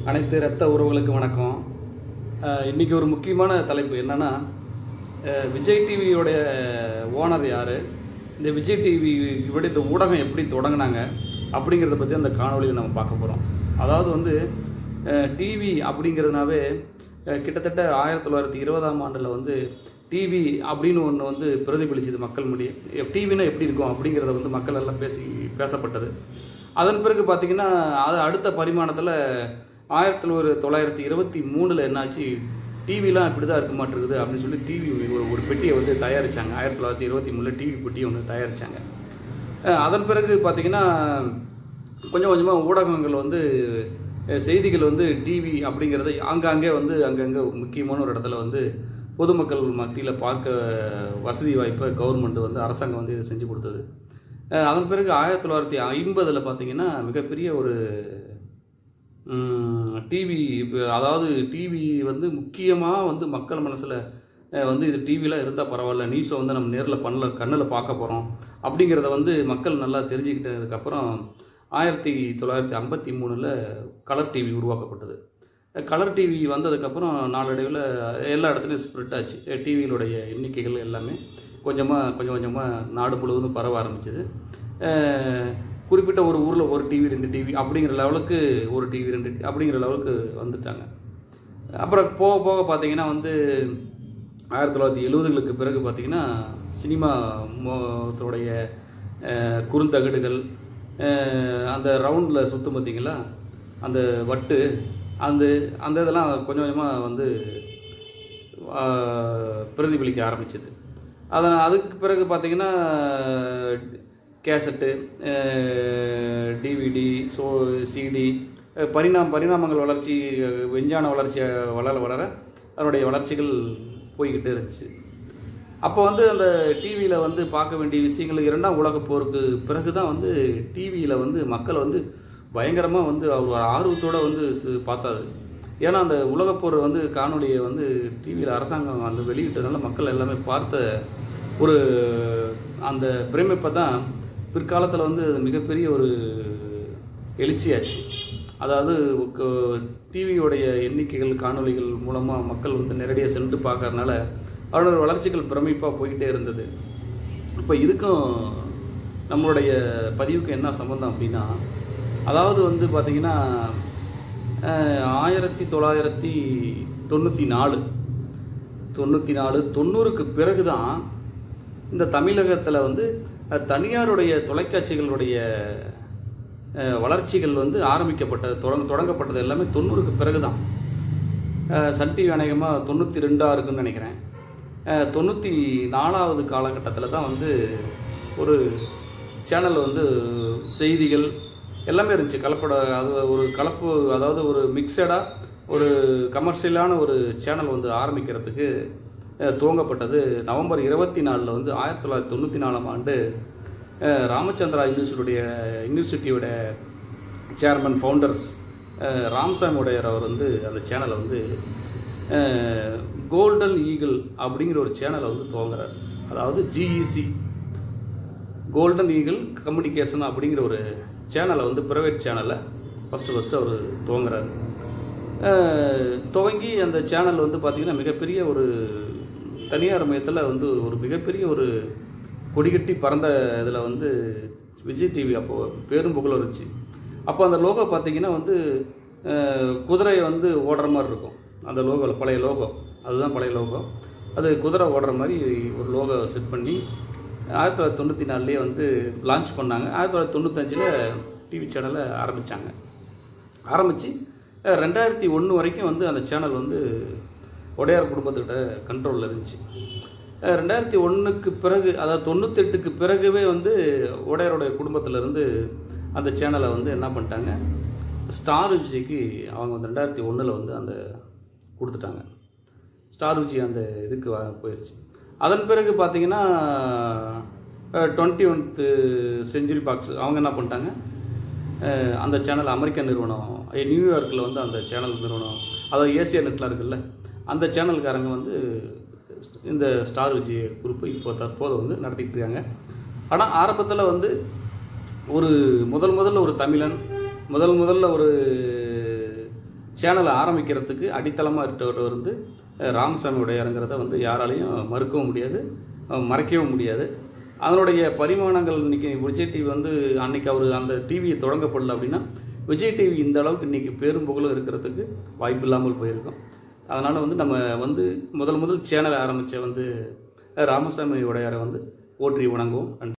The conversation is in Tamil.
அனைத்து இரத்த உறவுகளுக்கு வணக்கம் அஹ் இன்னைக்கு ஒரு முக்கியமான தலைப்பு என்னன்னா அஹ் விஜய் டிவியோடைய ஓனர் யார் இந்த விஜய் டிவி விட இந்த ஊடகம் எப்படி தொடங்கினாங்க அப்படிங்கிறத பற்றி அந்த காணொலியில் நம்ம பார்க்க போகிறோம் அதாவது வந்து டிவி அப்படிங்கிறதுனாவே அஹ் கிட்டத்தட்ட ஆயிரத்தி தொள்ளாயிரத்தி இருபதாம் ஆண்டில் வந்து டிவி அப்படின்னு ஒன்று வந்து பிரதிபலிச்சது மக்கள் முடிய டிவினா எப்படி இருக்கும் அப்படிங்கிறத வந்து மக்கள் எல்லாம் பேசி பேசப்பட்டது அதன் பிறகு பார்த்தீங்கன்னா அது அடுத்த பரிமாணத்தில் ஆயிரத்தி ஒரு தொள்ளாயிரத்தி இருபத்தி மூணில் என்னாச்சு டிவிலாம் இப்படி தான் இருக்க மாட்டிருக்குது அப்படின்னு சொல்லி டிவி ஒரு ஒரு பெட்டியை வந்து தயாரித்தாங்க ஆயிரத்தி தொள்ளாயிரத்தி இருபத்தி மூணில் டிவி பெட்டியை ஒன்று தயாரித்தாங்க அதன் பிறகு பார்த்தீங்கன்னா கொஞ்சம் கொஞ்சமாக ஊடகங்கள் வந்து அஹ், செய்திகள் வந்து டிவி அப்படிங்கிறத ஆங்காங்கே வந்து அங்கங்கே முக்கியமான ஒரு இடத்துல வந்து பொதுமக்கள் மத்தியில் பார்க்க வசதி வாய்ப்பை கவர்மெண்ட் வந்து அரசாங்கம் வந்து இது செஞ்சு கொடுத்தது அஹ், அதன் பிறகு ஆயிரத்தி தொள்ளாயிரத்தி ஐம்பதில் பார்த்தீங்கன்னா மிகப்பெரிய ஒரு டிவி அதாவது டிவி வந்து முக்கியமாக வந்து மக்கள் மனசில் வந்து இது டிவியில் இருந்தால் பரவாயில்ல நியூஸை வந்து நம்ம நேரில் பண்ணல கண்ணில் பார்க்க போகிறோம் அப்படிங்கிறத வந்து மக்கள் நல்லா தெரிஞ்சுக்கிட்டதுக்கப்புறம் ஆயிரத்தி தொள்ளாயிரத்தி ஐம்பத்தி மூணில் கலர் டிவி உருவாக்கப்பட்டது கலர் டிவி வந்ததுக்கப்புறம் நாளடைவில் எல்லா இடத்துலையும் ஸ்ப்ரெட் ஆச்சு டிவியிலுடைய எண்ணிக்கைகள் எல்லாமே கொஞ்சமாக கொஞ்சம் கொஞ்சமாக நாடு முழுவதும் பரவ ஆரம்பிச்சது அஹ் குறிப்பிட்ட ஒரு ஊரில் ஒரு டிவி ரெண்டு டிவி அப்படிங்கிற லெவலுக்கு ஒரு டிவி ரெண்டு TV அப்படிங்கிற லெவலுக்கு வந்துட்டாங்க அப்புறம் போக போக பார்த்தீங்கன்னா வந்து ஆயிரத்தி தொள்ளாயிரத்தி எழுபதுகளுக்கு பிறகு பார்த்தீங்கன்னா சினிமா மோத்தோடைய அஹ், குறுந்தகடுகள் அஹ், அந்த ரவுண்டில் சுற்றும் பார்த்தீங்களா அந்த வட்டு அந்த அந்த இதெல்லாம் கொஞ்சம் கொஞ்சமாக வந்து ஆஹ், பிரதிபலிக்க ஆரம்பிச்சது அதனால் அதுக்கு பிறகு பார்த்தீங்கன்னா கேசட்டு டிவிடி ஸோ சிடி பரிணாம பரிணாமங்கள் வளர்ச்சி அஹ், விஞ்ஞான வளர்ச்சி வளர வளர அதனுடைய வளர்ச்சிகள் போய்கிட்டே இருந்துச்சு அப்போ வந்து அந்த டிவியில் வந்து பார்க்க வேண்டிய விஷயங்கள் இரண்டாம் உலகப் போருக்கு பிறகு தான் வந்து டிவியில் வந்து மக்கள் வந்து பயங்கரமாக வந்து அவர் ஒரு ஆர்வத்தோடு வந்து சு- பார்த்தாரு ஏன்னா அந்த உலகப்போர் வந்து காணொலியை வந்து டிவியில் அரசாங்கம் அந்த வெளியிட்டதுனால மக்கள் எல்லாமே பார்த்த ஒரு அந்த பிரமிப்பை தான் பிற்காலத்தில் வந்து அது மிகப்பெரிய ஒரு எழுச்சியாச்சு அதாவது டிவியோடைய எண்ணிக்கைகள் காணொளிகள் மூலமாக மக்கள் வந்து நேரடியாக சென்று பார்க்கறதுனால அவரோட வளர்ச்சிகள் பிரமிப்பாக போய்கிட்டே இருந்தது இப்போ இதுக்கும் நம்மளுடைய பதிவுக்கு என்ன சம்மந்தம் அப்படின்னா அதாவது வந்து பார்த்திங்கன்னா ஆயிரத்தி தொள்ளாயிரத்தி தொண்ணூற்றி நாலு தொண்ணூற்றி நாலு தொண்ணூறுக்கு பிறகு தான் இந்த தமிழகத்தில் வந்து அஹ், தனியாருடைய தொலைக்காட்சிகளுடைய அஹ், வளர்ச்சிகள் வந்து ஆரம்பிக்கப்பட்டது தொடங்க தொடங்கப்பட்டது எல்லாமே தொண்ணூறுக்கு பிறகு தான் சன் டிவி அநேகமாக தொண்ணூற்றி ரெண்டாக இருக்குன்னு நினைக்கிறேன் அஹ், தொண்ணூற்றி நாலாவது காலகட்டத்தில் தான் வந்து ஒரு சேனல் வந்து செய்திகள் எல்லாமே இருந்துச்சு கலப்பட அது ஒரு கலப்பு அதாவது ஒரு மிக்சடாக ஒரு கமர்ஷியலான ஒரு சேனல் வந்து ஆரம்பிக்கிறதுக்கு அஹ், துவங்கப்பட்டது நவம்பர் இருபத்தி நாலில் வந்து ஆயிரத்தி தொள்ளாயிரத்தி தொண்ணூற்றி நாலாம் ஆண்டு அஹ், ராமச்சந்திரா யூனிவர்சிட்டியுடைய யூனிவர்சிட்டியோட சேர்மன் ஃபவுண்டர்ஸ் ராம்சாமி உடையர் அவர் வந்து அந்த சேனலை வந்து கோல்டன் ஈகிள் அப்படிங்கிற ஒரு சேனலை வந்து துவங்குறார் அதாவது ஜிஇசி கோல்டன் ஈகிள் கம்யூனிகேஷன் அப்படிங்கிற ஒரு சேனலை வந்து ப்ரைவேட் சேனலை ஃபஸ்ட்டு ஃபஸ்ட்டு அவர் துவங்குறாரு அஹ், துவங்கி அந்த சேனல் வந்து பார்த்திங்கன்னா மிகப்பெரிய ஒரு தனியார் மையத்தில் வந்து ஒரு மிகப்பெரிய ஒரு கொடிகட்டி பறந்த இதில் வந்து விஜய் டிவி அப்போது பேரும் புகழ் இருந்துச்சு அப்போ அந்த லோகோ பார்த்தீங்கன்னா வந்து அஹ், குதிரை வந்து ஓடுற மாதிரி இருக்கும் அந்த லோகோவில் பழைய லோகோ அதுதான் பழைய லோகோ அது குதிரை ஓடுற மாதிரி ஒரு லோகோ செட் பண்ணி ஆயிரத்தி தொள்ளாயிரத்தி தொண்ணூற்றி நாலுலேயே வந்து லான்ச் பண்ணாங்க ஆயிரத்தி தொள்ளாயிரத்தி தொண்ணூத்தஞ்சில் டிவி சேனலை ஆரம்பித்தாங்க ஆரம்பித்து ரெண்டாயிரத்தி ஒன்று வரைக்கும் வந்து அந்த சேனல் வந்து உடையார் குடும்பத்துக்கிட்ட கண்ட்ரோலில் இருந்துச்சு அஹ் ரெண்டாயிரத்தி ஒன்றுக்கு பிறகு அதாவது தொண்ணூத்தெட்டுக்கு பிறகுவே வந்து உடையாருடைய குடும்பத்திலேருந்து அந்த சேனலை வந்து என்ன பண்ணிட்டாங்க ஸ்டார் விஜய்க்கு அவங்க வந்து ரெண்டாயிரத்தி ஒன்றில் வந்து அந்த கொடுத்துட்டாங்க ஸ்டார் விஜய் அந்த இதுக்கு வ- போயிடுச்சு அதன் பிறகு பார்த்தீங்கன்னா டுவெண்ட்டி ஒன்த்து செஞ்சுரி பாக்ஸ் அவங்க என்ன பண்ணிட்டாங்க அஹ் அந்த சேனல் அமெரிக்கன் நிறுவனம் அஹ் நியூயார்க்கில் வந்து அந்த சேனல் நிறுவனம் அதாவது ஏசியா நெட்லாம் இருக்குல்ல அந்த சேனல்காரங்க வந்து இந்த ஸ்டார் விஜய் குரூப்பை இப்போ தற்போது வந்து நடத்திட்டு இருக்காங்க ஆனால் ஆரம்பத்தில் வந்து ஒரு முதல் முதல்ல ஒரு தமிழன் முதல் முதல்ல ஒரு சேனலை ஆரம்பிக்கிறதுக்கு அடித்தளமாக இருந்தவர் வந்து அஹ், ராமசாமி உடையாருங்கிறத வந்து யாராலையும் மறுக்கவும் முடியாது அஹ், மறைக்கவும் முடியாது அதனுடைய பரிமாணங்கள் இன்னைக்கு விஜய் டிவி வந்து அன்னைக்கு அவர் அந்த டிவியை தொடங்கப்படல அப்படின்னா விஜய் டிவி இந்த அளவுக்கு இன்னைக்கு பேரும் புகழும் இருக்கிறதுக்கு வாய்ப்பு இல்லாமல் போயிருக்கும் அதனால் வந்து நம்ம வந்து முதல் முதல் சேனல் ஆரம்பித்த வந்து ராமசாமி உடையாரை வந்து போற்றி வணங்குவோம் நன்றி